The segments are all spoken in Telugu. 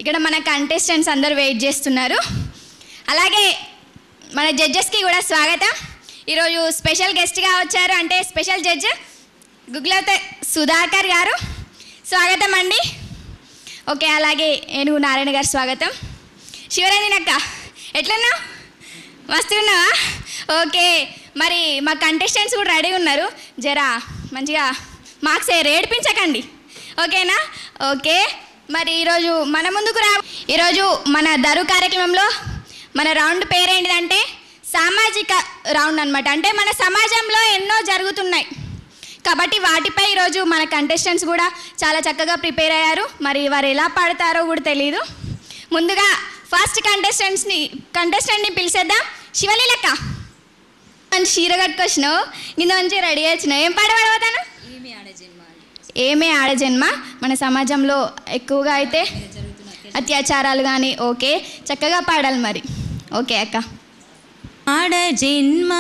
ఇక్కడ మన కంటెస్టెంట్స్ అందరూ వెయిట్ చేస్తున్నారు అలాగే మన జడ్జెస్కి కూడా స్వాగతం ఈరోజు స్పెషల్ గెస్ట్గా వచ్చారు అంటే స్పెషల్ జడ్జ్ గుగ్లత సుధాకర్ గారు స్వాగతం అండి ఓకే అలాగే ఏనుగు నారాయణ గారు స్వాగతం శివరంజన్ అక్క ఎట్లున్నావు మస్తున్నావా ఓకే మరి మా కంటెస్టెంట్స్ కూడా రెడీ ఉన్నారు జరా మంచిగా మార్క్స్ ఏడిపించకండి ఓకేనా ఓకే మరి ఈరోజు మన ముందుకు రా ఈరోజు మన దరు కార్యక్రమంలో మన రౌండ్ పేరేంటిదంటే సామాజిక రౌండ్ అనమాట అంటే మన సమాజంలో ఎన్నో జరుగుతున్నాయి కాబట్టి వాటిపై ఈరోజు మన కంటెస్టెంట్స్ కూడా చాలా చక్కగా ప్రిపేర్ అయ్యారు మరి వారు ఎలా పాడతారో కూడా తెలియదు ముందుగా ఫస్ట్ కంటెస్టెంట్స్ని కంటెస్టెంట్ని పిలిచేద్దాం శివలీలక్క మంచి చీర కట్టుకొచ్చినావు నిన్న మంచి రెడీ వచ్చినావు ఏం పాట పాడబోతాను ఏమే ఆడ జన్మ మన సమాజంలో ఎక్కువగా అయితే అత్యాచారాలు కానీ ఓకే చక్కగా పాడాలి మరి ఓకే అక్క ఆడ జన్మ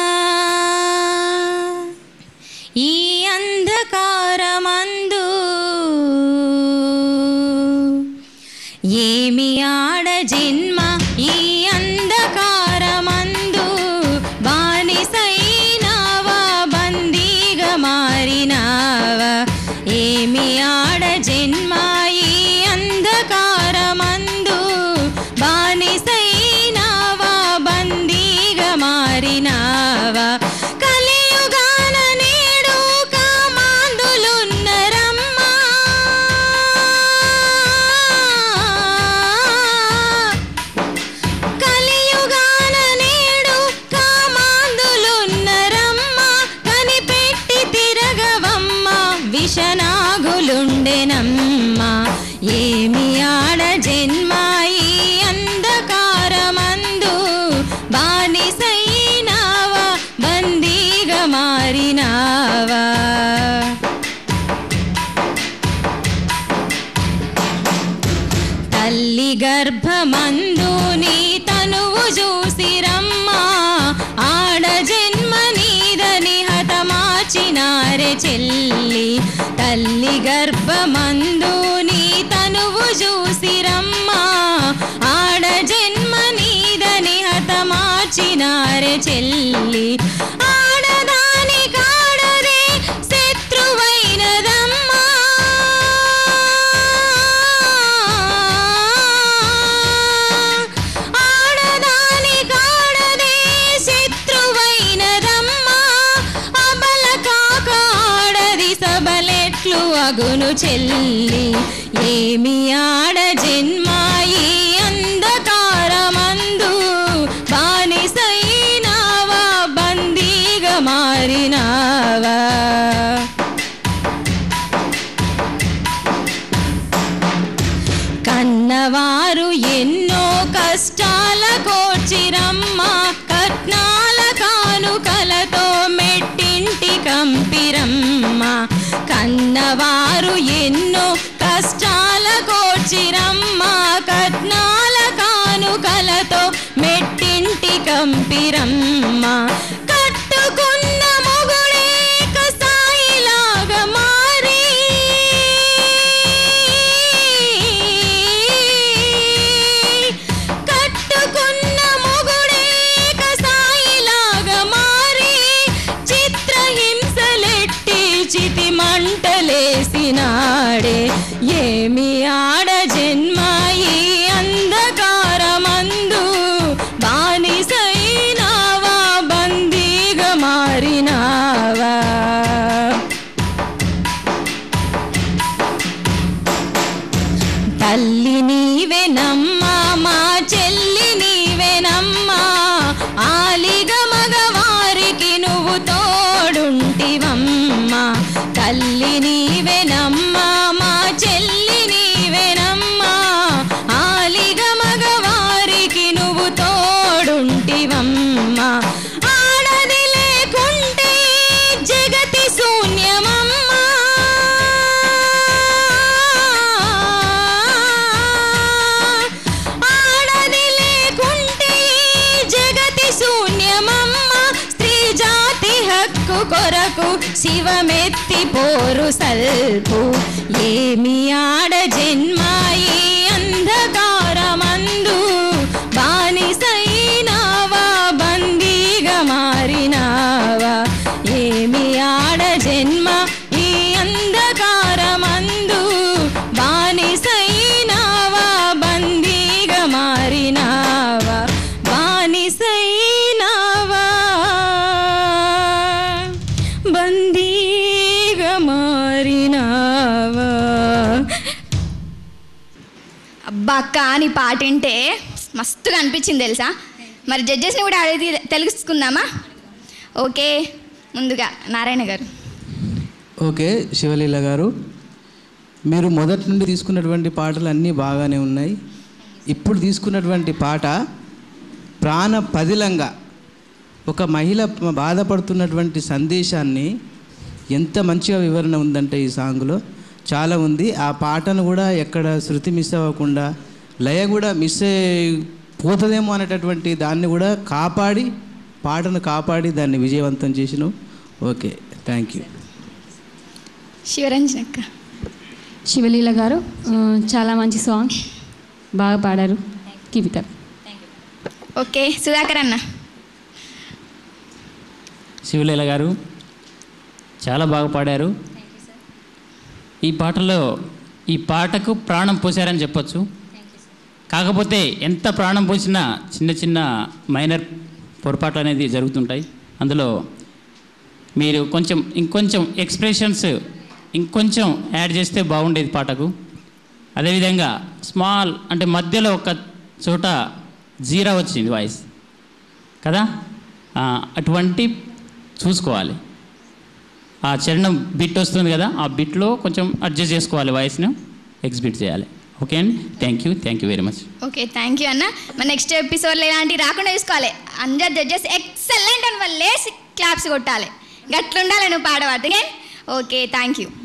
ఈ అంధకారమందు ఏమి ఆడ జన్మ ఈ అంధకారమందు బానిసైనావా బందీగా మారినావా ఏమి ఆడ జన్మ ఈ అంధకారమందు బానిసైనావా బందీగా మారినావా కలియుగాన నేడు కామాందులున్నరమ్మా కలియుగాన నేడు కామాందులున్నరమ్మ కనిపెట్టి తిరగవమ్మ విషనాగులుండెనమ్మ ఏమి ఆడ జన్మ ఈ అంధకారమందు బానిసైనావా బందీగా మారినావా తల్లి గర్భమందు నీ తనువు చూసిరమ్మా ఆడ జన్మ నీదని హతమాచినారె చెల్లి తల్లి గర్భమందు నీ తనువు చూసిరమ్మా ఆడ జన్మ నీదని హతమాచినారె చెల్లి ఆడదాని కాడదే శత్రువైనదమ్మా ఆడదాని కాడదే శత్రువైనదమ్మా అబల కాక ఆడది సబలెట్లు అగును చెల్లి ఏమి ఆడ జన్మ ఈ అంధకారమందు బానిసైనావా బందీగా మారినావా కన్నవారు ఎన్నో కష్టాల కోర్చిరమ్మ కట్నాల కానుకలతో మెట్టింటి కంపిరమ్మ కన్నవారు ఎన్నో కష్టాల కోర్చిరమ్మ కట్నాల కానుకలతో మెట్టింటి కంపిరమ్మ కట్టుకున్న మొగుడే కసాయిలాగా మారి కట్టుకున్న మొగుడే కసాయిలాగా మారి చిత్రహింసలెట్టి చితి మంటలేసినాడే ఏమి ఆడ జన్మ ఈ అంధకారమందు బానిసైనావా బందీగా మారినావా తల్లి నీవెనమ్మా మా చెల్లి నీవెనమ్మా ఆలిగ మగవారికి నువ్వు తోడుంటివమ్మా తల్లి నీవెనమ్మా మా చెల్లి నీవెనమ్మా ఆలిగ మగవారికి నువ్వు తోడుంటివమ్మా ఆడది లేకుంటే జగతి శూన్యమమ్మా ఆడది లేకుంటే జగతి శూన్యమమ్మ స్త్రీ జాతి హక్కు కొరకు శివమెత్తి పోరు సల్పు ఏమి ఆడ జన్మ ఈ అంధ అక్క నీ పాట వింటే మస్తుగా అనిపించింది తెలుసా మరి జడ్జెస్ని కూడా అడిగి తెలుసుకుందామా ఓకే ముందుగా నారాయణ గారు ఓకే శివలీల గారు మీరు మొదటి నుండి తీసుకున్నటువంటి పాటలు అన్నీ బాగానే ఉన్నాయి ఇప్పుడు తీసుకున్నటువంటి పాట ప్రాణ పదిలంగా ఒక మహిళ బాధపడుతున్నటువంటి సందేశాన్ని ఎంత మంచిగా వివరణ ఉందంటే ఈ సాంగ్లో చాలా ఉంది ఆ పాటను కూడా ఎక్కడ శృతి మిస్ అవ్వకుండా లయ కూడా మిస్ అయ్యి పోతుందేమో అనేటటువంటి దాన్ని కూడా కాపాడి పాటను కాపాడి దాన్ని విజయవంతం చేసినావు ఓకే థ్యాంక్ యూ శివరంజన్ అక్క శివలీల గారు ఆ, చాలా మంచి సాంగ్ బాగా పాడారు keep it up okay Sudhakar అన్న శివలీల గారు చాలా బాగా పాడారు ఈ పాటలో ఈ పాటకు ప్రాణం పోసారని చెప్పొచ్చు కాకపోతే ఎంత ప్రాణం పోసినా చిన్న చిన్న మైనర్ పొరపాట్లు అనేది జరుగుతుంటాయి అందులో మీరు కొంచెం ఇంకొంచెం ఎక్స్ప్రెషన్స్ ఇంకొంచెం యాడ్ చేస్తే బాగుండేది పాటకు అదేవిధంగా స్మాల్ అంటే మధ్యలో ఒక చోట జీరా వచ్చింది వాయిస్ కదా ఆ, అటువంటి చూసుకోవాలి ఆ చరణం బిట్ వస్తుంది కదా ఆ బిట్లో కొంచెం అడ్జస్ట్ చేసుకోవాలి వాయిస్ను ఎగ్జిబిట్ చేయాలి ఓకే అండి thank you thank you very much okay thank you అన్న మన నెక్స్ట్ ఎపిసోడ్లో ఇలాంటివి రాకుండా చూసుకోవాలి అందరు జడ్జెస్ ఎక్సలెంట్ అని వాళ్ళు లేసి క్లాప్స్ కొట్టాలి గట్లుండాలి నువ్వు పాడబడితే ఓకే థ్యాంక్ యూ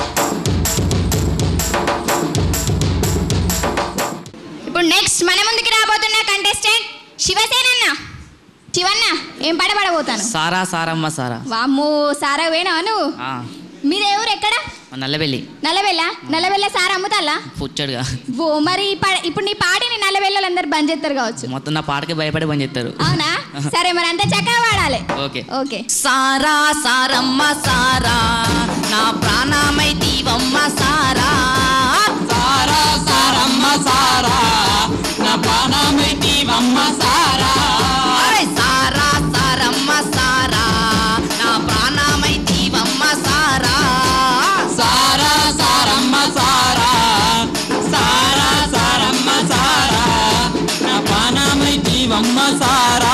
ఇప్పుడు నెక్స్ట్ మన ముందుకి రాబోతున్న కంటెస్టెంట్ శివసేన అన్న శివన్న ఏం పాట పాడబోతాను సారా సారమ్మ సారా వామ్మో సారా పోయినావా నువ్వు ఆ, మీది ఎవరు ఎక్కడ మా నల్లబెల్లి నల్లబెల్ల నల్లబెల్ల సారా అమ్ముతాలా పుచ్చడుగా ఓ మరి ఈ పా- ఇప్పుడు నీ పాటని నల్లబెల్లలు అందరు బంద్ చేస్తారు కావచ్చు మొత్తం నా పాటకి భయపడి పని చేస్తారు అవునా సరే మరి అంతా చక్కగా వాడాలి ఓకే ఓకే సారా సారమ్మ సారా నా ప్రాణమై దీవమ్మ సారా సారా సారమ్మ సారా నా ప్రాణమై దీవమ్మ సారా సారా సారమ్మ సారా నా ప్రాణమై దీవమ్మ సారా సారా సారమ్మ సారా సారా సారమ్మ సారా నా ప్రాణమై దీవమ్మ సారా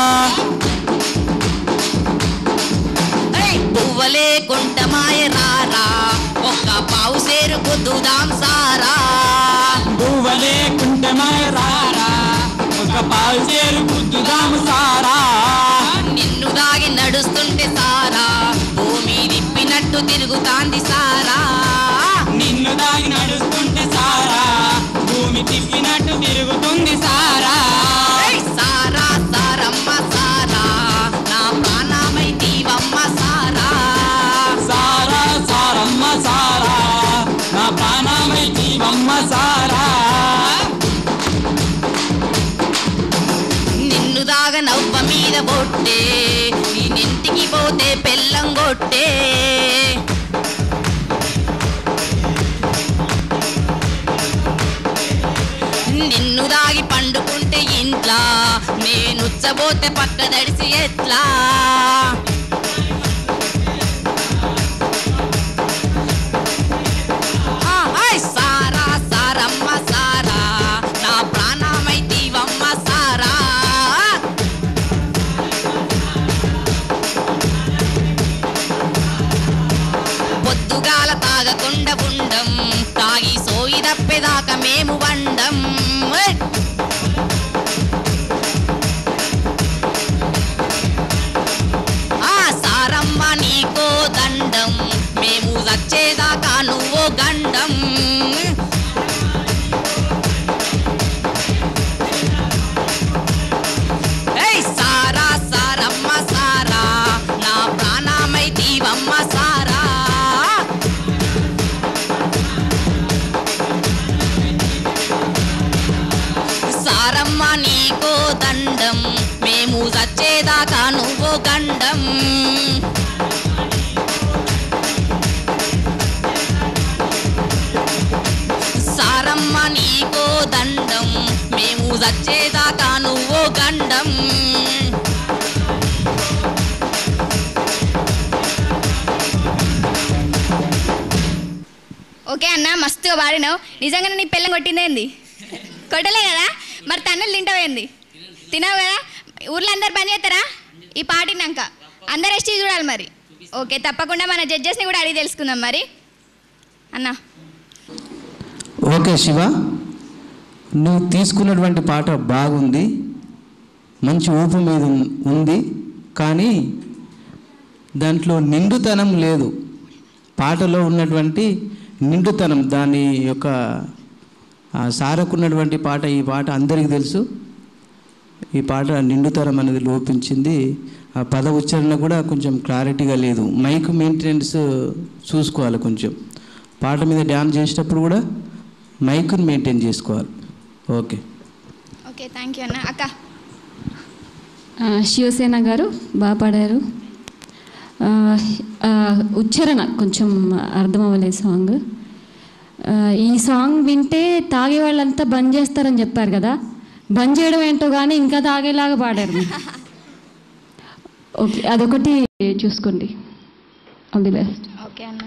పువ్వలే కుంటమాయ రారా ఒక్క పావు సేరు పొద్దుదాం సారా పువ్వలే కుంటమాయ రారా ఒక పాలు చేరు గుద్దుదాము సారా నిన్ను దాగి నడుస్తుంటే సారా భూమి తిప్పినట్టు తిరుగుతాంది సారా నిన్ను దాగి నడుస్తుంటే సారా భూమి తిప్పినట్టు తిరుగుతుంది సారా ఏయ్ సారా సారమ్మ సారా నా ప్రాణమై దీవమ్మ సారా సారా సారమ్మ సారా నా ప్రాణమై జీవమ్మ సారా నిన్ను దాగ నవ్వ మీద బొట్టే నిన్నింటికి పోతే పెళ్ళం కొట్టే నిన్ను దాగి పండుకుంటే ఇంట్లా నేనుచ్చబోతే పక్క దడిసి ఎట్లా ఆ, ఆయ్ సారా సారమ్మ సారా నా ప్రాణమై దీవమ్మ సారా పొద్దుగాల తాగకుండా ఉండం తాగి సోయి తప్పేదాకా మేము వండం ఏయ్! ఆ సారమ్మ నీకో దండం మేము చచ్చేదాకా నువ్వో గండం ఏయ్ సారా సారమ్మ సారా నా ప్రాణమై దీవమ్మ సారా సారమ్మ నీకో దండం మేము చచ్చేదాకా నువ్వో గండం సారమ్మ నీకో దండం మేము చచ్చేదాకా నువ్వో గండం ఓకే అన్న మస్తుగా పాడినావు నిజంగానే నీ పిల్లం కొట్టిందేంది కొట్టలే కదా మరి తన్నులు తింటావేంది తినవు కదా ఊర్లో అందరు పని చేస్తారా ఈ పాటినాక అందరు ఎస్టీ చూడాలి మరి ఓకే తప్పకుండా మన జడ్జెస్ని కూడా అడిగి తెలుసుకుందాం మరి అన్నా ఓకే శివ నువ్వు తీసుకున్నటువంటి పాట బాగుంది మంచి ఊపు మీద ఉన్- ఉంది కానీ దాంట్లో నిండుతనం లేదు పాటలో ఉన్నటువంటి నిండుతనం దాని యొక్క ఆ సారకున్నటువంటి పాట ఈ పాట అందరికీ తెలుసు ఈ పాట నిండుతనం అనేది లోపించింది ఆ పద ఉచ్చారణ కూడా కొంచెం క్లారిటీగా లేదు మైక్ మెయింటెనెన్స్ చూసుకోవాలి కొంచెం పాట మీద డ్యాన్స్ చేసేటప్పుడు కూడా మైక్ని మెయింటైన్ చేసుకోవాలి ఓకే ఓకే థ్యాంక్ యూ అన్న అక్క ఆ, శివసేన గారు బాగా పాడారు ఆ, ఆ, ఉచ్చారణ కొంచెం అర్థం అవ్వలేదు సాంగ్ ఆ, ఈ సాంగ్ వింటే తాగే వాళ్ళంతా బంద్ చేస్తారని చెప్పారు కదా బంద్ చేయడం ఏంటో కానీ ఇంకా తాగేలాగా పాడారు మీరు. ఓకే అదొకటి చూసుకోండి ఆల్ ది బెస్ట్ ఓకే అన్న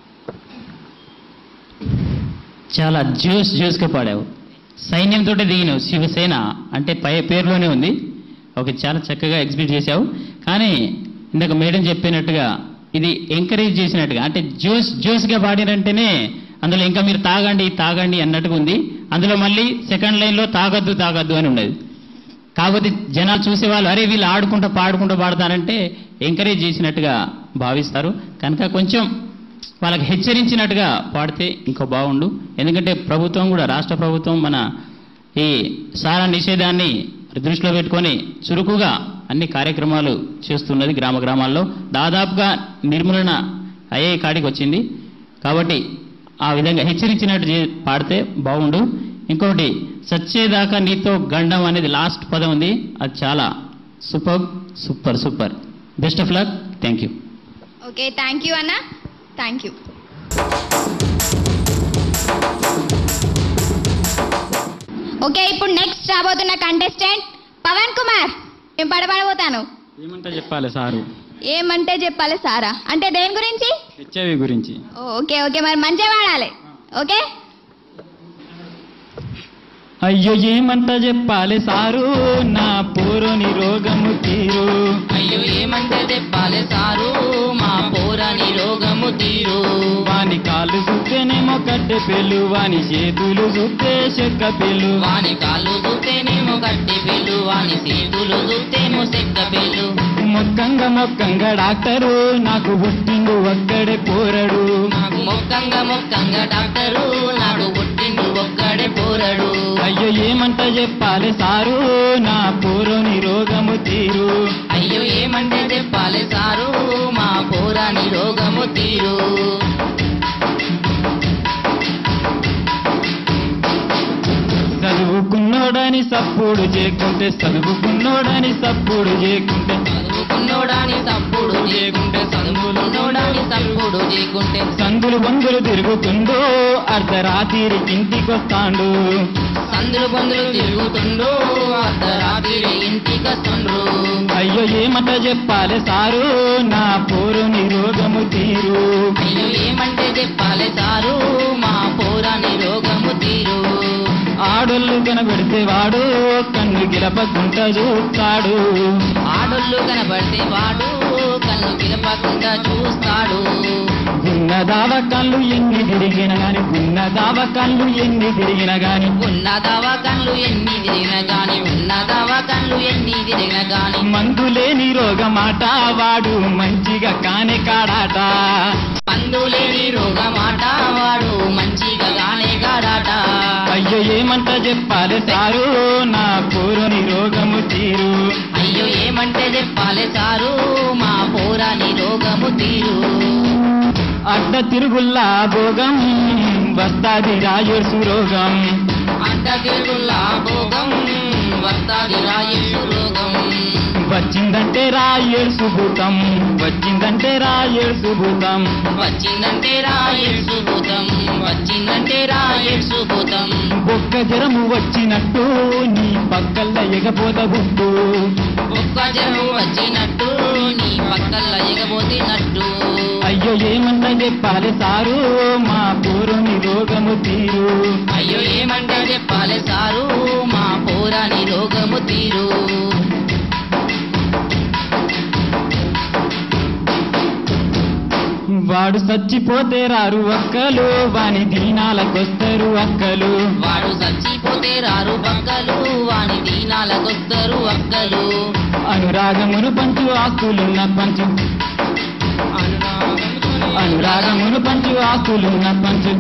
చాలా జ్యూస్ జ్యూస్గా పాడావు సైన్యంతో దిగినావు శివసేన అంటే పై పేరులోనే ఉంది ఓకే చాలా చక్కగా ఎగ్జిబిట్ చేశావు కానీ ఇందాక మేడం చెప్పినట్టుగా ఇది ఎంకరేజ్ చేసినట్టుగా అంటే జ్యూస్ జ్యూస్గా పాడినంటేనే అందులో ఇంకా మీరు తాగండి తాగండి అన్నట్టుగా ఉంది అందులో మళ్ళీ సెకండ్ లైన్లో తాగద్దు తాగద్దు అని ఉన్నది కాకపోతే జనాలు చూసేవాళ్ళు అరే వీళ్ళు ఆడుకుంటూ పాడుకుంటూ పాడతారంటే ఎంకరేజ్ చేసినట్టుగా భావిస్తారు కనుక కొంచెం వాళ్ళకి హెచ్చరించినట్టుగా పాడితే ఇంకో బాగుండు ఎందుకంటే ప్రభుత్వం కూడా రాష్ట్ర ప్రభుత్వం మన ఈ సారా నిషేధాన్ని దృష్టిలో పెట్టుకొని చురుకుగా అన్ని కార్యక్రమాలు చేస్తున్నది గ్రామ గ్రామాల్లో దాదాపుగా నిర్మూలన అయ్యే కాడికి వచ్చింది కాబట్టి ఆ విధంగా హెచ్చరించినట్టు చే- పాడితే బాగుండు ఇంకొకటి సచ్చేదాకా నీతో గండం అనేది లాస్ట్ పదం ఉంది అది చాలా super super super best of luck thank you okay thank you అన్న థ్యాంక్ యూ ఓకే ఇప్పుడు నెక్స్ట్ రాబోతున్న కంటెస్టెంట్ పవన్ కుమార్ ఏం పడబడబోతాను ఏమంటే చెప్పాలి సారు ఏమంటే చెప్పాలి సారా అంటే దేని గురించి హెచ్ఐవి గురించి ఓ, ఓకే ఓకే మరి మంచిగా వాడాలి ఓకే అయ్యో ఏమంట చెప్పాలి సారు నా పూర్వని రోగము తీరు అయ్యో ఏమంటే చెప్పాలి సారు మా పోరాని రోగము తీరు వాని కాళ్ళు చూస్తేనేమో కట్టె పెళ్ళు వాని చేతులు చూస్తే చెక్క పెళ్ళు వాని కాళ్ళు చూస్తేనేమో గట్టి పిల్లు వాని చేతులు చూస్తేమో చెక్క పిల్లు మొక్కంగా మొక్కంగా డాక్టరు నాకు పుట్టిండు ఒక్కడే పోరడు నాకు మొక్కంగా మొక్కంగా డాక్టరు నాడు పుట్టిండు ఒక్కడే పోరడు అయ్యో ఏమంట చెప్పాలి సారు నా పూర్వని రోగము తీరు అయ్యో ఏమంటే చెప్పాలి సారు మా పోరాని రోగము తీరు చదువుకున్నోడని సప్పుడు చేయకుంటే చదువుకున్నోడని సప్పుడు చేయకుంటే చదువుకున్నోడాని తప్పుడు చేయకుంటే చదువుకున్నోడాని తప్పుడు చేయకుంటే సందులు బందులు తిరుగుతుండో అర్ధరాత్రి ఇంటికొస్తాండు సందులు బందులు తిరుగుతుండు అర్ధరాత్రి ఇంటికొస్తుండ్రు అయ్యో ఏమట చెప్పాలి సారు నా పూరుని రోగము తీరు అయ్యో ఏమంటే చెప్పాలి సారు మా పోరాని రోగము తీరు ఆడోళ్ళు కనబడితే వాడు కన్ను గిలపకుంట చూస్తాడు ఆడోళ్ళు కనబడితే వాడు కన్ను పిలపకుండా చూస్తాడు ఉన్న దావకాళ్ళు ఎన్ని తిరిగిన గాని ఉన్న దావకాళ్ళు ఎన్ని తిరిగిన గాని ఉన్న దవాఖాన్లు ఎన్ని తిరిగిన గాని ఉన్న దవాఖాన్లు ఎన్ని తిరిగిన గాని మందులేని రోగమాట వాడు మంచిగా కానే కాడాట పందులేని రోగమాట వాడు మంచిగా గానే గాడాట అయ్యో ఏమంట చెప్పాలి సారు నా పూరుని రోగము తీరు అయ్యో ఏమంటే చెప్పాలి సారు మా పోరాని రోగము తీరు అడ్డ తిరుగుల్లా భోగం వస్తాది రాయర్సు రోగం అడ్డ తిరుగుల్లా భోగం వస్తాది రాయేసు రోగం వచ్చిందంటే రాయర్సు భూతం వచ్చిందంటే రాయర్సు భూతం వచ్చిందంటే రాయేసు భూతం వచ్చిందంటే రాయేసు భూతం బొక్క జ్వరము వచ్చినట్టు నీ పక్కల్ల ఎగపోత గుట్టు ఒక్క జనం వచ్చినట్టు నీ పక్కల్ల ఎగబోతినట్టు అయ్యో ఏమన్నా చెప్పాలి సారు మా పూరుని రోగము తీరు అయ్యో ఏమంటే చెప్పాలి సారు మా పోరాని రోగము తీరు వాడు చచ్చిపోతే రారు అక్కలు వాని దీనాలకొస్తారు అక్కలు వాడు చచ్చిపోతే రారు పక్కలు వాని దీనాలకొస్తారు అక్కలు అనురాగమును పంచు ఆస్తులున్న పంచు అనురాగమును పంచు ఆస్తులున్న పంచు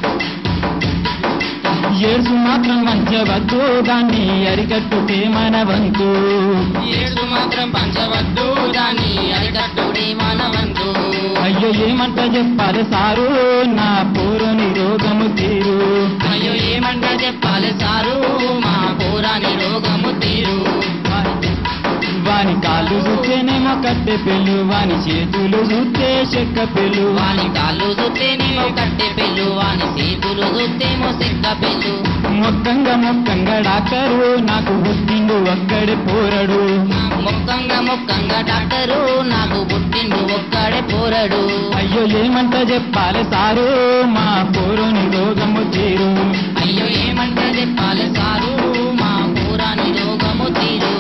ఏడ్సు మాత్రం వంచవద్దు దాన్ని అరికట్టుతే మన వంతు ఏడు మాత్రం పంచవద్దు దాని అరికట్టుడే మానవంతు అయ్యో ఏమంట చెప్పాలి సారు నా పూర్వని రోగము తీరు అయ్యో ఏమంట చెప్పాలి సారు మా పోరాని రోగము తీరు వాని కాళ్ళు చూస్తేనేమో కట్టె పెళ్ళు వాని చేతులు చూస్తే చెక్క పెళ్ళు వాని కాళ్ళు చూస్తేనేమో కట్టె పెళ్ళు వాని చేతులు చూస్తేమో సెక్క పెళ్ళు మొక్కంగా మొక్కంగా డాక్టరు నాకు పుట్టిండు ఒక్కడే పోరడు మొక్కంగా మొక్కంగా డాక్టరు నాకు పుట్టిండు ఒక్కడే పోరడు అయ్యో ఏమంట చెప్పాలి సారు మా పూర్వని రోగము తీరు అయ్యో ఏమంటే చెప్పాలి సారు మా పోరాని రోగము తీరు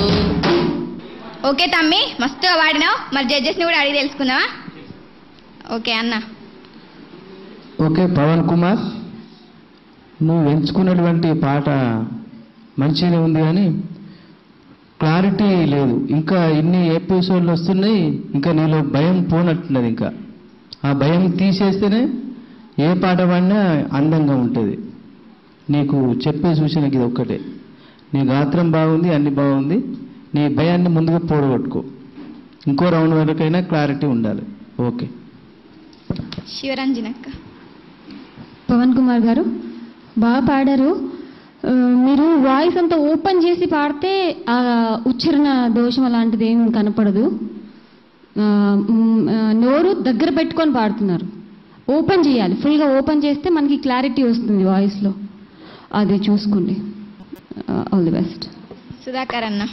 ఓకే తమ్మి మస్తుగా వాడినావు మరి జడ్జెస్ని కూడా అడిగి తెలుసుకుందామా ఓకే అన్న ఓకే పవన్ కుమార్ నువ్వు ఎంచుకున్నటువంటి పాట మంచిగానే ఉంది కానీ క్లారిటీ లేదు ఇంకా ఇన్ని ఎపిసోడ్లు వస్తున్నాయి ఇంకా నీలో భయం పోనట్టున్నది ఇంకా ఆ భయం తీసేస్తేనే ఏ పాట పాడినా అందంగా ఉంటుంది నీకు చెప్పే సూచనకి ఇది ఒక్కటే నీ గాత్రం బాగుంది అన్ని బాగుంది నీ భయాన్ని ముందుగా పోడగొట్టుకో ఇంకో రౌండ్ వరకైనా క్లారిటీ ఉండాలి ఓకే శివరంజనక్క పవన్ కుమార్ గారు బాగా పాడారు ఆ, మీరు వాయిస్ అంతా ఓపెన్ చేసి పాడితే ఆ ఉచ్చారణ దోషం అలాంటిది ఏం కనపడదు ఆ, మ్, ఆ, నోరు దగ్గర పెట్టుకొని పాడుతున్నారు ఓపెన్ చేయాలి ఫుల్గా ఓపెన్ చేస్తే మనకి క్లారిటీ వస్తుంది వాయిస్లో అది చూసుకోండి ఆల్ ది బెస్ట్ సుధాకర్ అన్న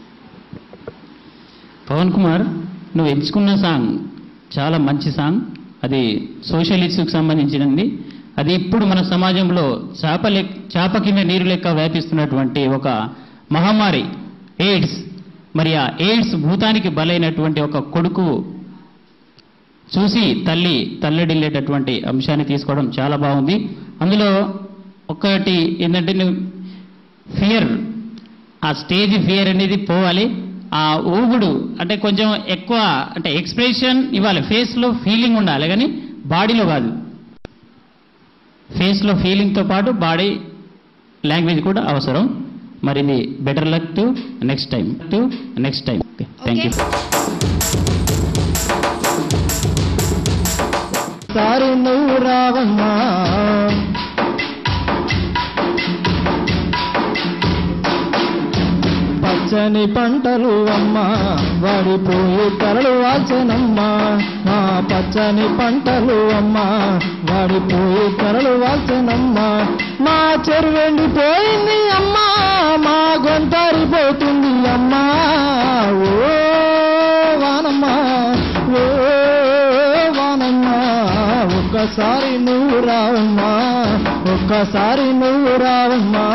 పవన్ కుమార్ నువ్వు ఎంచుకున్న సాంగ్ చాలా మంచి సాంగ్ అది సోషలిస్ట్కి సంబంధించినది అది ఇప్పుడు మన సమాజంలో చేప లెక్ చేప కింద నీరు లెక్క వ్యాపిస్తున్నటువంటి ఒక మహమ్మారి ఎయిడ్స్ మరి ఆ ఎయిడ్స్ భూతానికి బలైనటువంటి ఒక కొడుకు చూసి తల్లి తల్లడిల్లేటటువంటి అంశాన్ని తీసుకోవడం చాలా బాగుంది అందులో ఒకటి ఏంటంటే నువ్వు ఫియర్ ఆ స్టేజ్ ఫియర్ అనేది పోవాలి ఆ ఊగుడు అంటే కొంచెం ఎక్కువ అంటే ఎక్స్ప్రెషన్ ఇవ్వాలి ఫేస్లో ఫీలింగ్ ఉండాలి కానీ బాడీలో కాదు ఫేస్లో ఫీలింగ్తో పాటు బాడీ లాంగ్వేజ్ కూడా అవసరం మరి ఇది better luck to next time to next time thank you సారి నువ్వు రావమ్మా పచ్చని పంటలు అమ్మా వాడిపోయి తరలు వాల్చనమ్మా మా పచ్చని పంటలు అమ్మా వాడిపోయి తరలు వాల్చనమ్మా మా చెరువెండిపోయింది అమ్మా మా గొంతారిపోతుంది అమ్మా ఓ వానమ్మా ఓ వానమ్మా ఒక్కసారి నువ్వు రావమ్మా ఒక్కసారి నువ్వు రావమ్మా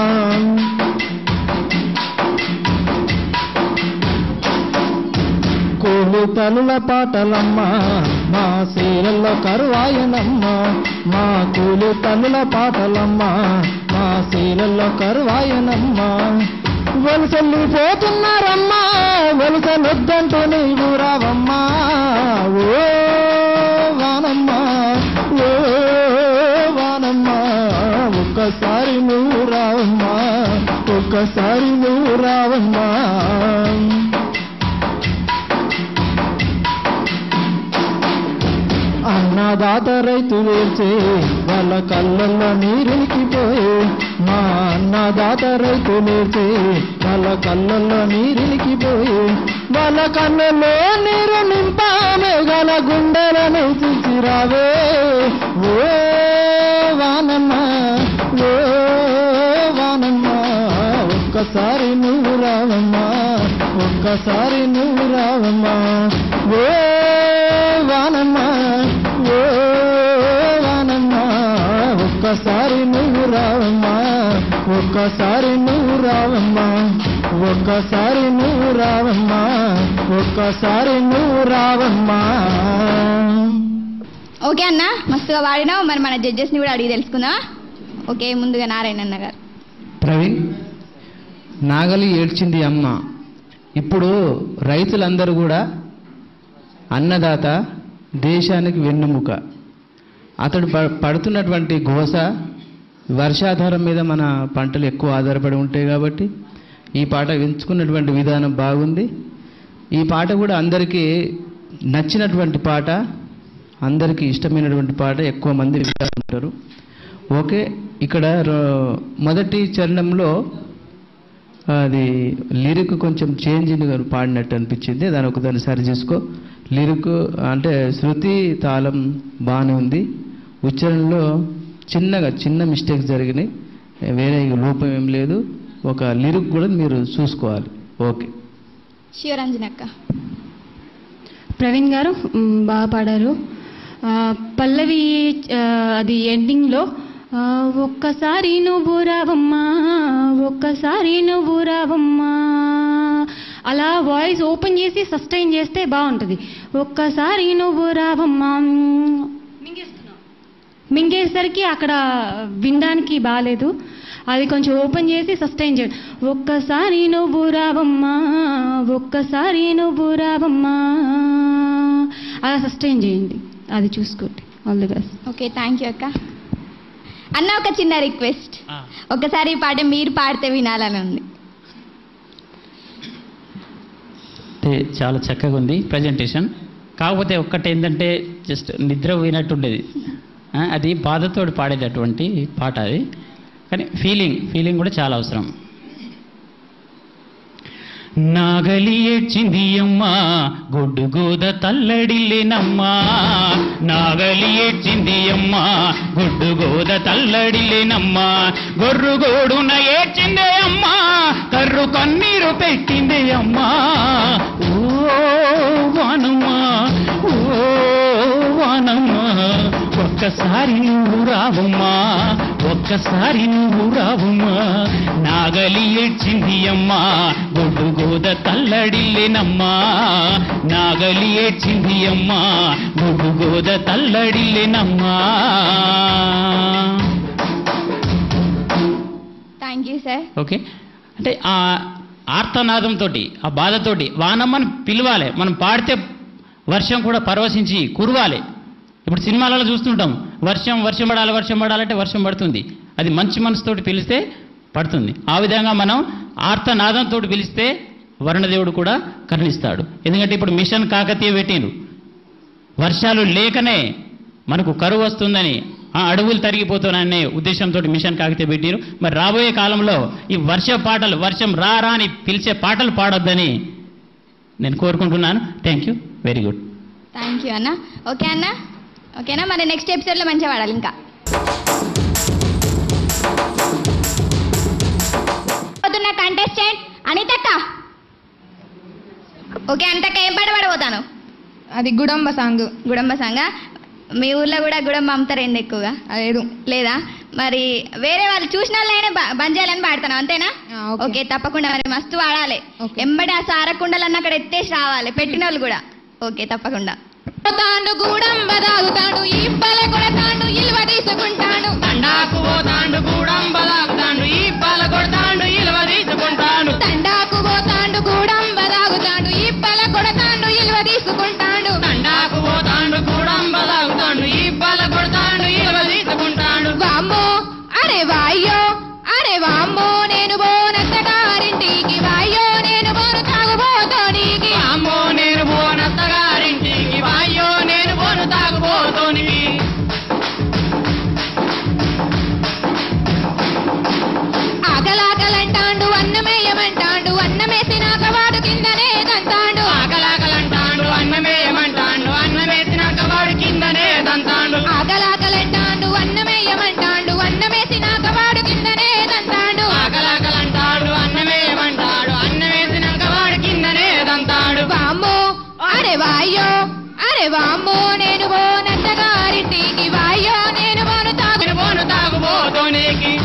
కోలు తలుల పాటలమ్మా మా సీరల్లో కరువాయనమ్మా మా కూలి తల్లుల పాటలమ్మా మా సీరల్లో కరువాయనమ్మా వలసల్లిపోతున్నారమ్మా వలసలొద్దంటూ నీవు రావమ్మా ఓ వానమ్మా ఓ వానమ్మా ఒక్కసారి నువ్వు రావమ్మా ఒక్కసారి నువ్వు రావమ్మా అన్నదాత రైతు వేల్చే వాళ్ళ కళ్ళల్లో నీరునికిపోయే మా అన్నదాత రైతు వేల్చే వాళ్ళ కళ్ళల్లో నీరునికిపోయే వాళ్ళ కళ్ళల్లో నీరు నింపామే గల గుండెలను చూసిరావే ఓ వానమ్మ ఓ వానమ్మ ఒక్క ఒక్కసారి నువ్వు రావమ్మా ఒక్కసారి నువ్వు రావమ్మా ఓ వానమ్మా ఓ వానమ్మా ఒక్కసారి నువ్వు రావమ్మా ఒక్కసారి నువ్వు రావమ్మా ఒక్కసారి నువ్వు రావమ్మా ఒక్కసారి నువ్వు రావమ్మా ఓకే అన్న మస్తుగా వాడినావు మరి మన జడ్జెస్ని కూడా అడిగి తెలుసుకుందామా ఓకే ముందుగా నారాయణ అన్న గారు ప్రవీణ్ నాగలి ఏడ్చింది అమ్మ ఇప్పుడు రైతులందరూ కూడా అన్నదాత దేశానికి వెన్నుముక అతడు ప- పడుతున్నటువంటి గోస వర్షాధారం మీద మన పంటలు ఎక్కువ ఆధారపడి ఉంటాయి కాబట్టి ఈ పాట ఎంచుకున్నటువంటి విధానం బాగుంది ఈ పాట కూడా అందరికీ నచ్చినటువంటి పాట అందరికీ ఇష్టమైనటువంటి పాట ఎక్కువ మంది వింటూ ఉంటారు ఓకే ఇక్కడ రో- మొదటి చరణంలో అది లిరిక్ కొంచెం చేంజ్ పాడినట్టు అనిపించింది దాని ఒకదాన్ని సరి చేసుకో లిరిక్ అంటే శృతి తాళం బాగానే ఉంది ఉచ్చారణలో చిన్నగా చిన్న మిస్టేక్స్ జరిగినాయి వేరే లోపం ఏం లేదు ఒక లిరిక్ కూడా మీరు చూసుకోవాలి ఓకే శివరంజన్ అక్క ప్రవీణ్ గారు మ్, బాగా పాడారు ఆ, పల్లవి ఆ, అది ఎండింగ్లో ఆ, ఒక్కసారి నువ్వు రావమ్మా ఒక్కసారి నువ్వు రావమ్మా అలా వాయిస్ ఓపెన్ చేసి సస్టైన్ చేస్తే బాగుంటుంది ఒక్కసారి నువ్వు రావమ్మా మింగేసరికి అక్కడ వినడానికి బాగాలేదు అది కొంచెం ఓపెన్ చేసి సస్టైన్ చేయండి ఒక్కసారి నువ్వు రావమ్మా ఒక్కసారి నువ్వు రావమ్మా అలా సస్టైన్ చేయండి అది చూసుకోండి all the best okay thank you అక్క అన్న ఒక చిన్న రిక్వెస్ట్ ఒకసారి ఈ పాట మీరు పాడితే వినాలని ఉంది అంటే చాలా చక్కగా ఉంది ప్రజెంటేషన్ కాకపోతే ఒక్కటి ఏంటంటే జస్ట్ నిద్ర పోయినట్టుండేది ఆ, అది బాధతో పాడేటటువంటి పాట అది కానీ ఫీలింగ్ ఫీలింగ్ కూడా చాలా అవసరం నాగలి ఏడ్చింది అమ్మా గొడ్డు గోద తల్లడిల్లేనమ్మా నాగలి ఏడ్చింది అమ్మా గొడ్డు గోద తల్లడిల్లేనమ్మా గొర్రు గోడున ఏడ్చిందే అమ్మా కర్రు కన్నీరు పెట్టిందే అమ్మా ఓ వానమ్మా ఓ వానమ్మా ఒక్కసారి నువ్వు రావమ్మా ఒక్కసారి నువ్వు రావమ్మా నాగలి ఏడ్చింది అమ్మా గొడ్డు గోద తల్లడిల్లేనమ్మా నాగలి ఏడ్చింది అమ్మా గొడ్డు గోద తల్లడిల్లేనమ్మా థ్యాంక్ యూ సార్ ఓకే అంటే ఆ ఆర్తనాదంతో ఆ బాధతోటి వానమ్మని పిలవాలి మనం పాడితే వర్షం కూడా పరవశించి కురవాలి ఇప్పుడు సినిమాలలో చూస్తుంటాం వర్షం వర్షం పడాలి వర్షం పడాలంటే వర్షం పడుతుంది అది మంచి మనసుతోటి పిలిస్తే పడుతుంది ఆ విధంగా మనం ఆర్తనాదంతో పిలిస్తే వరుణదేవుడు కూడా కరుణిస్తాడు ఎందుకంటే ఇప్పుడు మిషన్ కాకతీయ పెట్టిండు వర్షాలు లేకనే మనకు కరువు వస్తుందని ఆ అడవులు తరిగిపోతున్నాయనే ఉద్దేశంతో మిషన్ కాకితే పెట్టారు మరి రాబోయే కాలంలో ఈ వర్ష పాటలు వర్షం రా రా అని పిలిచే పాటలు పాడొద్దని నేను కోరుకుంటున్నాను thank you very good thank you అన్న ఓకే అన్న ఓకేనా మరి నెక్స్ట్ ఎపిసోడ్లో మంచిగా వాడాలి ఇంకా పోతున్న కంటెస్టెంట్ అనితక్క ఓకే అనితక్క ఏం పాట పాడబోతాను అది గుడంబ సాంగ్ గుడంబ సంఘ మీ ఊర్లో కూడా గుడంబ అమ్ముతారండి ఎక్కువగా లేదు లేదా మరి వేరే వాళ్ళు చూసిన వాళ్ళైనా బ- బంద్ చేయాలని పాడతాను అంతేనా ఆ, ఓకే. ఓకే తప్పకుండా మరి మస్తు వాడాలి ఓకే. ఎంబడి ఆ సారకుండలన్న అక్కడ ఎత్తేసి రావాలి పెట్టిన వాళ్ళు కూడా ఓకే తప్పకుండా తాండు గూడంబ తాగుతాడు ఇబ్బల కొడతాడు ఇల్వ తీసుకుంటాడు తండాకు పోతాండు గూడంబ తాగుతాండు ఈ పాల కొడతాండు ఇలువ తీసుకుంటాడు తండాకు పోతాండు గూడంబ తాగుతాడు ఇబ్బల కొడతాడు ఇల్వ తీసుకుంటాడు తండాకు పోతాండు గూడంబ తాగుతాండు ఈ పాల కొడతాండు ఇలువ తీసుకుంటాడు వామ్మో అరే వాయ్యో అరే వామ్మో నేను బోనత్తగారింటికి వాయ్యో నేను బోను తాగుబోతోనికి అమ్మో నేను పోనత్తగారింటికి వాయ్యో నేను పోను తాగుపోతోనికి ఆకలాకలంటాండు అన్నమేయమంటాడు అన్నమేసినాక వాడు కిందనే దంతాడు ఆకలాకలంటాడు అన్నమేయమంటాడు అన్నమేసినాక వాడు కిందనే దంతాడు ఆకలాకలంటాడు అన్నమేయమంటాడు అన్నమేసినాక వాడు కిందనే దంతాడు ఆకలాకలంటాడు అన్నమే అరే వామ్మో నేను పోనత్తగారింటికి వాయ్యో నేను పోను తాగు నేను పోను తాగుబోతోనికి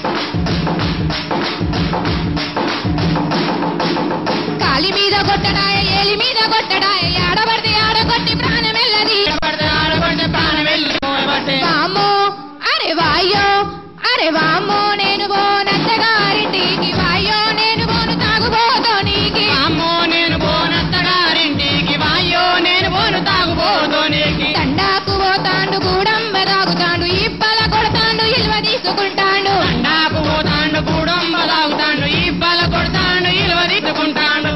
కాలి మీద కొట్టడాయ ఏలి మీద కొట్టడాయ ఆడబడితే ఆడగొట్టి ప్రాణం వెళ్ళది పడితే ఆడబడితే ప్రాణం వెళ్ళి పోయబట్టే వామ్మో అరే వాయ్యో అరే వామ్మో నేను పోనత్తగారింటికి వాయ్యో నేను పోను తాగుబోతోనికి అమ్మో నేను పోనత్తగారింటికి వాయ్యో నేను పోను తాగుబోతోనికి తండాకు పోతాండు గూడంబ తాగుతాండు ఇప్పల కొడతాండు ఇల్వ తీసుకుంటాండు తండాకు పోతాండు కూడంబ తాగుతాండు ఈ బల కొడతాండు ఇలువ తీసుకుంటాండు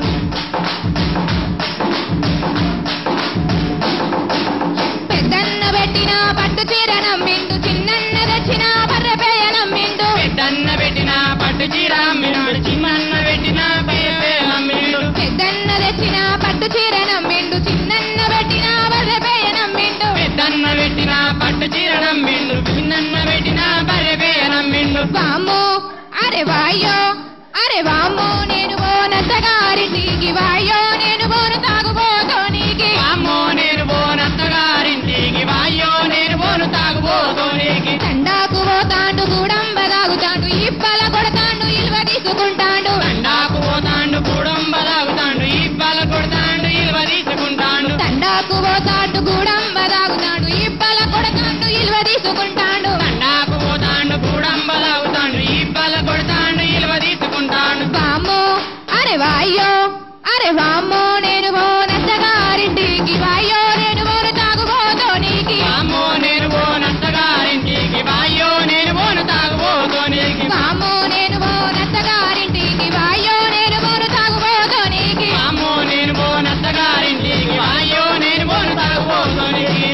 పెద్దన్న పెట్టిన పట్టు చీర నమ్మిండు చిన్నన్న తెచ్చిన బర్రెపేయ నమ్మిండు పెద్దన్న పెట్టిన పట్టు చీర అమ్మినాడు చిన్నన్న పెట్టిన పేపే అమ్మినాడు పెద్దన్న తెచ్చిన పట్టు చీర నమ్మిండు చిన్నన్న పెట్టిన బర్రెపేయ నమ్మిండు పెద్దన్న పెట్టిన పట్టు చీర నమ్మిండు చిన్నన్న పెట్టిన బర్రెపే నమ్మిండు వామ్మో అరే వాయ్యో అరే వామ్మో నేను పోనత్తగారింటికి వాయ్యో నేను పోను తాగుబోతోనికి అమ్మో నేను పోనత్తగారింటికి వాయ్యో నేను పోను తాగుబోతోనికి తండాకు పోతాండు గూడంబ తాగుతాండు ఇప్పల కొడతాండు ఇల్వ తీసుకుంటాండు తండాకు పోతాండు కూడంబ తాగుతాండు ఈ బల కొడతాండు ఇలువ తీసుకుంటాండు తండాకు పోతాండు గూడంబ తాగుతాండు ఇప్పల కొడతాండు ఇల్వ తీసుకుంటాండు తండాకు పోతాండు కూడంబ తాగుతాండు ఈ బల కొడతాండు ఇలువ తీసుకుంటాండు వామ్మో అరే వాయ్యో అరే వామ్మో నేను పోనత్తగారింటికి వాయ్యో నేను పోను తాగుబోతోనికి అమ్మో నేను పోనత్తగారింటికి వాయ్యో నేను పోను తాగుబోతోనికి వామ్మో నేను పోనత్తగారింటికి వాయ్యో నేను పోను తాగుబోతోనికి అమ్మో నేను పోనత్తగారింటికి వాయ్యో నేను పోను తాగుబోతోనికి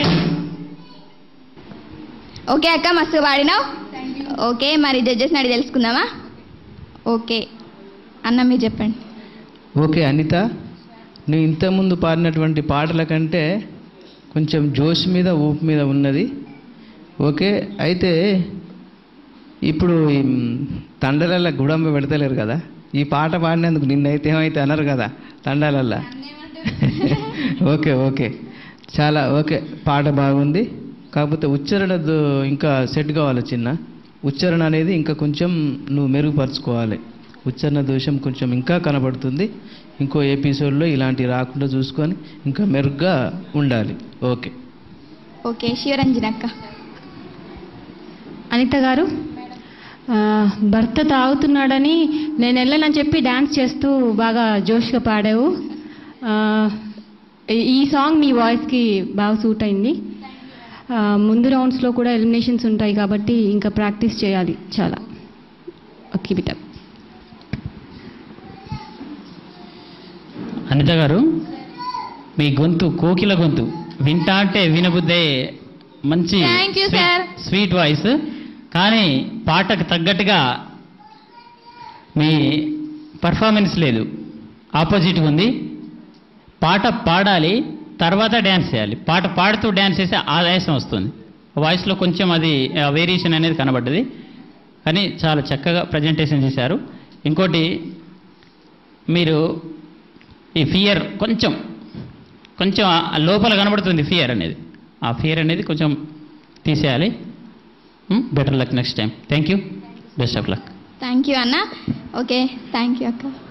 ఓకే అక్క మస్తు పాడినావు ఓకే మరి జడ్జెస్ అడిగి తెలుసుకుందామా ఓకే అన్న మీరు చెప్పండి ఓకే అనిత నువ్వు ఇంతకుముందు పాడినటువంటి పాటల కంటే కొంచెం జోష్ మీద ఊపు మీద ఉన్నది ఓకే అయితే ఇప్పుడు ఈ తండలల్లో గుడంబ పెడతలేరు కదా ఈ పాట పాడినందుకు నిన్నైతే ఏమైతే అనరు కదా తండాలల్లో ఓకే ఓకే చాలా ఓకే పాట బాగుంది కాకపోతే ఉచ్చారణ దో- ఇంకా సెట్ కావాలి చిన్న ఉచ్చారణ అనేది ఇంకా కొంచెం నువ్వు మెరుగుపరుచుకోవాలి ఉచ్చారణ దోషం కొంచెం ఇంకా కనబడుతుంది ఇంకో ఎపిసోడ్లో ఇలాంటివి రాకుండా చూసుకొని ఇంకా మెరుగ్గా ఉండాలి ఓకే ఓకే శివరంజన్ అక్క అనిత గారు ఆ, భర్త తాగుతున్నాడని నేను వెళ్ళనని చెప్పి డ్యాన్స్ చేస్తూ బాగా జోష్గా పాడావు ఆ, ఈ- ఈ సాంగ్ మీ వాయిస్కి బాగా సూట్ అయింది ఆ, ముందు రౌండ్స్లో కూడా ఎలిమినేషన్స్ ఉంటాయి కాబట్టి ఇంకా ప్రాక్టీస్ చేయాలి చాలా ఓకే బిట అనిత గారు మీ గొంతు కోకిల గొంతు వింటా అంటే వినబుద్దే మంచి Thank you, స్వీ- sir. స్వీట్ వాయిస్ కానీ పాటకు తగ్గట్టుగా మీ పర్ఫార్మెన్స్ లేదు ఆపోజిట్ ఉంది పాట పాడాలి తర్వాత డ్యాన్స్ చేయాలి పాట పాడుతూ డ్యాన్స్ చేస్తే ఆయాసం వస్తుంది వాయిస్లో కొంచెం అది వేరియేషన్ అనేది కనబడ్డది కానీ చాలా చక్కగా ప్రజెంటేషన్ చేశారు ఇంకోటి మీరు ఈ ఫియర్ కొంచెం కొంచెం ఆ లోపల కనబడుతుంది ఫియర్ అనేది ఆ ఫియర్ అనేది కొంచెం తీసేయాలి better luck next time thank you best of luck thank you అన్న ఓకే థ్యాంక్ యూ అక్క